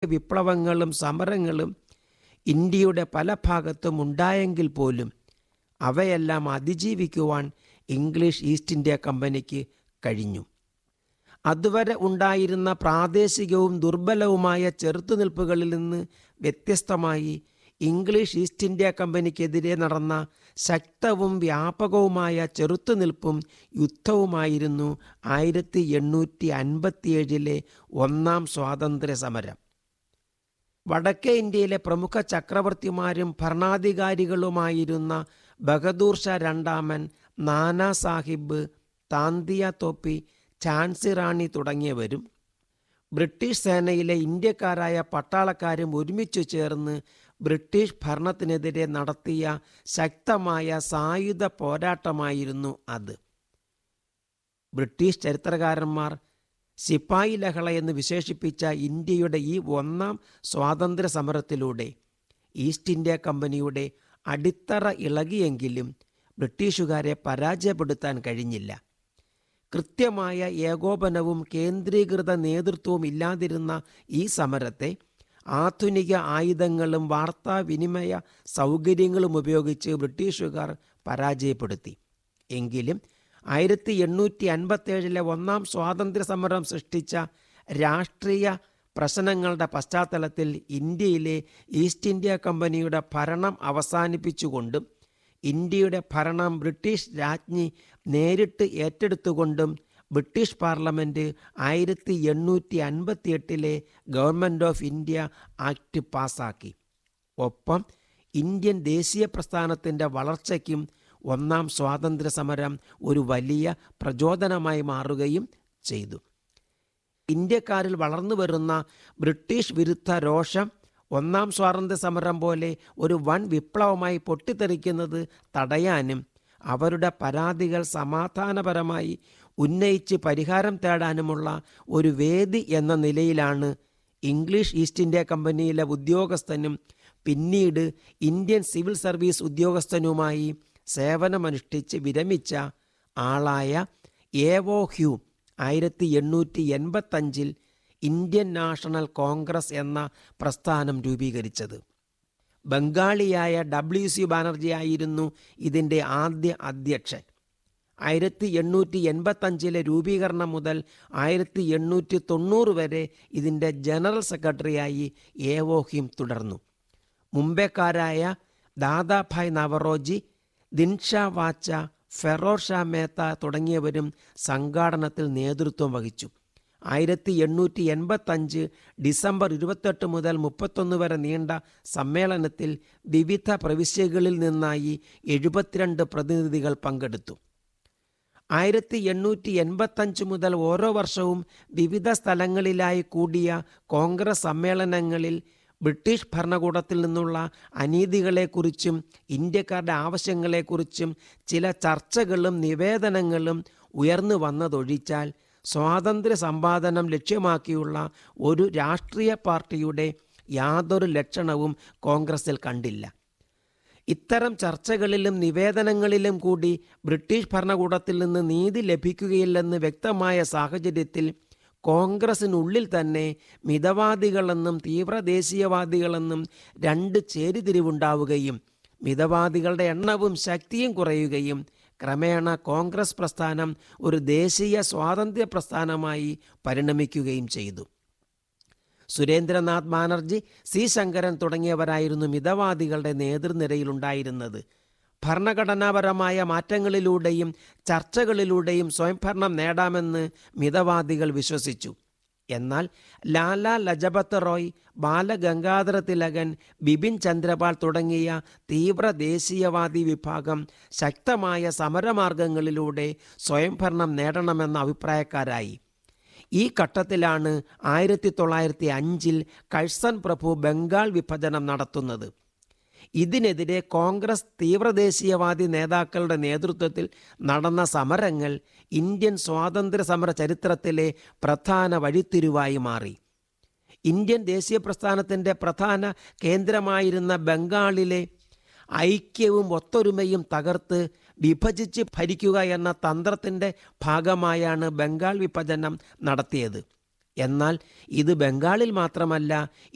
വിപ്ലവങ്ങളും സമരങ്ങളും ഇന്ത്യയുടെ പല ഭാഗത്തും ഉണ്ടായെങ്കിൽ പോലും അവയെല്ലാം അതിജീവിക്കുവാൻ ഇംഗ്ലീഷ് ഈസ്റ്റ് ഇന്ത്യ കമ്പനിക്ക് കഴിഞ്ഞു അതുവരെ ഉണ്ടായിരുന്ന പ്രാദേശികവും ദുർബലവുമായ ചെറുത്തുനിൽപ്പുകളിൽ നിന്ന് വ്യത്യസ്തമായി ഇംഗ്ലീഷ് ഈസ്റ്റ് ഇന്ത്യ കമ്പനിക്കെതിരെ നടന്ന ശക്തവും വ്യാപകവുമായ ചെറുത്തുനിൽപ്പും യുദ്ധവുമായിരുന്നു ആയിരത്തി എണ്ണൂറ്റി അൻപത്തിയേഴിലെ ഒന്നാം സ്വാതന്ത്ര്യ സമരം വടക്കേ ഇന്ത്യയിലെ പ്രമുഖ ചക്രവർത്തിമാരും ഭരണാധികാരികളുമായിരുന്ന ബഹദൂർ ഷാ രണ്ടാമൻ നാനാ സാഹിബ് താന്തിയ തോപ്പി ഝാൻസി റാണി തുടങ്ങിയവരും ബ്രിട്ടീഷ് സേനയിലെ ഇന്ത്യക്കാരായ പട്ടാളക്കാരും ഒരുമിച്ചു ചേർന്ന് ബ്രിട്ടീഷ് ഭരണത്തിനെതിരെ നടത്തിയ ശക്തമായ സായുധ പോരാട്ടമായിരുന്നു അത് ബ്രിട്ടീഷ് ചരിത്രകാരന്മാർ സിപ്പായി ലഹള എന്ന് വിശേഷിപ്പിച്ച ഇന്ത്യയുടെ ഈ ഒന്നാം സ്വാതന്ത്ര്യ സമരത്തിലൂടെ ഈസ്റ്റ് ഇന്ത്യ കമ്പനിയുടെ അടിത്തറ ഇളകിയെങ്കിലും ബ്രിട്ടീഷുകാരെ പരാജയപ്പെടുത്താൻ കഴിഞ്ഞില്ല കൃത്യമായ ഏകോപനവും കേന്ദ്രീകൃത നേതൃത്വവും ഇല്ലാതിരുന്ന ഈ സമരത്തെ ആധുനിക ആയുധങ്ങളും വാർത്താവിനിമയ സൗകര്യങ്ങളും ഉപയോഗിച്ച് ബ്രിട്ടീഷുകാർ പരാജയപ്പെടുത്തി എങ്കിലും ആയിരത്തി എണ്ണൂറ്റി അൻപത്തേഴിലെ ഒന്നാം സ്വാതന്ത്ര്യ സമരം സൃഷ്ടിച്ച രാഷ്ട്രീയ പ്രശ്നങ്ങളുടെ പശ്ചാത്തലത്തിൽ ഇന്ത്യയിലെ ഈസ്റ്റ് ഇന്ത്യ കമ്പനിയുടെ ഭരണം അവസാനിപ്പിച്ചുകൊണ്ടും ഇന്ത്യയുടെ ഭരണം ബ്രിട്ടീഷ് രാജ്ഞി നേരിട്ട് ഏറ്റെടുത്തുകൊണ്ടും ബ്രിട്ടീഷ് പാർലമെൻറ്റ് ആയിരത്തി എണ്ണൂറ്റി അൻപത്തിയെട്ടിലെ ഗവൺമെൻറ് ഓഫ് ഇന്ത്യ ആക്ട് പാസാക്കി ഒപ്പം ഇന്ത്യൻ ദേശീയ പ്രസ്ഥാനത്തിൻ്റെ വളർച്ചയ്ക്കും ഒന്നാം സ്വാതന്ത്ര്യ സമരം ഒരു വലിയ പ്രചോദനമായി മാറുകയും ചെയ്തു ഇന്ത്യക്കാരിൽ വളർന്നു വരുന്ന ബ്രിട്ടീഷ് വിരുദ്ധ രോഷം ഒന്നാം സ്വാതന്ത്ര്യ സമരം പോലെ ഒരു വൻ വിപ്ലവമായി പൊട്ടിത്തെറിക്കുന്നത് തടയാനും അവരുടെ പരാതികൾ സമാധാനപരമായി ഉന്നയിച്ച് പരിഹാരം തേടാനുമുള്ള ഒരു വേദി എന്ന നിലയിലാണ് ഇംഗ്ലീഷ് ഈസ്റ്റ് ഇന്ത്യ കമ്പനിയിലെ ഉദ്യോഗസ്ഥനും പിന്നീട് ഇന്ത്യൻ സിവിൽ സർവീസ് ഉദ്യോഗസ്ഥനുമായി സേവനമനുഷ്ഠിച്ച് വിരമിച്ച ആളായ ഏവോ ഹ്യൂ ആയിരത്തി എണ്ണൂറ്റി എൺപത്തഞ്ചിൽ ഇന്ത്യൻ നാഷണൽ കോൺഗ്രസ് എന്ന പ്രസ്ഥാനം രൂപീകരിച്ചത് ബംഗാളിയായ ഡബ്ല്യു സി ബാനർജി ആയിരുന്നു ഇതിൻ്റെ ആദ്യ അധ്യക്ഷൻ ആയിരത്തി എണ്ണൂറ്റി എൺപത്തഞ്ചിലെ രൂപീകരണം മുതൽ ആയിരത്തി എണ്ണൂറ്റി തൊണ്ണൂറ് വരെ ഇതിൻ്റെ ജനറൽ സെക്രട്ടറിയായി ഏവോഹിം തുടർന്നു മുംബൈക്കാരായ ദാദാഭായ് നവറോജി ദിൻഷാ വാച്ച ഫെറോർ ഷാ മേത്ത തുടങ്ങിയവരും സംഘാടനത്തിൽ നേതൃത്വം വഹിച്ചു ആയിരത്തി എണ്ണൂറ്റി എൺപത്തഞ്ച് ഡിസംബർ ഇരുപത്തെട്ട് മുതൽ മുപ്പത്തൊന്ന് വരെ നീണ്ട സമ്മേളനത്തിൽ വിവിധ പ്രവിശ്യകളിൽ നിന്നായി എഴുപത്തിരണ്ട് പ്രതിനിധികൾ പങ്കെടുത്തു ആയിരത്തി എണ്ണൂറ്റി എൺപത്തഞ്ച് മുതൽ ഓരോ വർഷവും വിവിധ സ്ഥലങ്ങളിലായി കൂടിയ കോൺഗ്രസ് സമ്മേളനങ്ങളിൽ ബ്രിട്ടീഷ് ഭരണകൂടത്തിൽ നിന്നുള്ള അനീതികളെക്കുറിച്ചും ഇന്ത്യക്കാരുടെ ആവശ്യങ്ങളെക്കുറിച്ചും ചില ചർച്ചകളും നിവേദനങ്ങളും ഉയർന്നു വന്നതൊഴിച്ചാൽ സ്വാതന്ത്ര്യ സമ്പാദനം ലക്ഷ്യമാക്കിയുള്ള ഒരു രാഷ്ട്രീയ പാർട്ടിയുടെ യാതൊരു ലക്ഷണവും കോൺഗ്രസിൽ കണ്ടില്ല ഇത്തരം ചർച്ചകളിലും നിവേദനങ്ങളിലും കൂടി ബ്രിട്ടീഷ് ഭരണകൂടത്തിൽ നിന്ന് നീതി ലഭിക്കുകയില്ലെന്ന് വ്യക്തമായ സാഹചര്യത്തിൽ കോൺഗ്രസിനുള്ളിൽ തന്നെ മിതവാദികളെന്നും തീവ്രദേശീയവാദികളെന്നും രണ്ട് ചേരിതിരിവുണ്ടാവുകയും മിതവാദികളുടെ എണ്ണവും ശക്തിയും കുറയുകയും ക്രമേണ കോൺഗ്രസ് പ്രസ്ഥാനം ഒരു ദേശീയ സ്വാതന്ത്ര്യ പ്രസ്ഥാനമായി പരിണമിക്കുകയും ചെയ്തു സുരേന്ദ്രനാഥ് ബാനർജി സി ശങ്കരൻ തുടങ്ങിയവരായിരുന്നു മിതവാദികളുടെ നേതൃനിരയിലുണ്ടായിരുന്നത് ഭരണഘടനാപരമായ മാറ്റങ്ങളിലൂടെയും ചർച്ചകളിലൂടെയും സ്വയംഭരണം നേടാമെന്ന് മിതവാദികൾ വിശ്വസിച്ചു എന്നാൽ ലാല ലജപത് റോയ് ബാലഗംഗാധര തിലകൻ ബിപിൻ ചന്ദ്രപാൽ തുടങ്ങിയ തീവ്ര ദേശീയവാദി വിഭാഗം ശക്തമായ സമരമാർഗങ്ങളിലൂടെ സ്വയംഭരണം നേടണമെന്ന അഭിപ്രായക്കാരായി ഈ ഘട്ടത്തിലാണ് ആയിരത്തി തൊള്ളായിരത്തി അഞ്ചിൽ കഴ്സൺ പ്രഭു ബംഗാൾ വിഭജനം നടത്തുന്നത് ഇതിനെതിരെ കോൺഗ്രസ് തീവ്രദേശീയവാദി നേതാക്കളുടെ നേതൃത്വത്തിൽ നടന്ന സമരങ്ങൾ ഇന്ത്യൻ സ്വാതന്ത്ര്യ സമര ചരിത്രത്തിലെ പ്രധാന വഴിത്തിരിവായി മാറി ഇന്ത്യൻ ദേശീയ പ്രസ്ഥാനത്തിൻ്റെ പ്രധാന കേന്ദ്രമായിരുന്ന ബംഗാളിലെ ഐക്യവും ഒത്തൊരുമയും തകർത്ത് വിഭജിച്ച് ഭരിക്കുക എന്ന തന്ത്രത്തിൻ്റെ ഭാഗമായാണ് ബംഗാൾ വിഭജനം നടത്തിയത് എന്നാൽ ഇത് ബംഗാളിൽ മാത്രമല്ല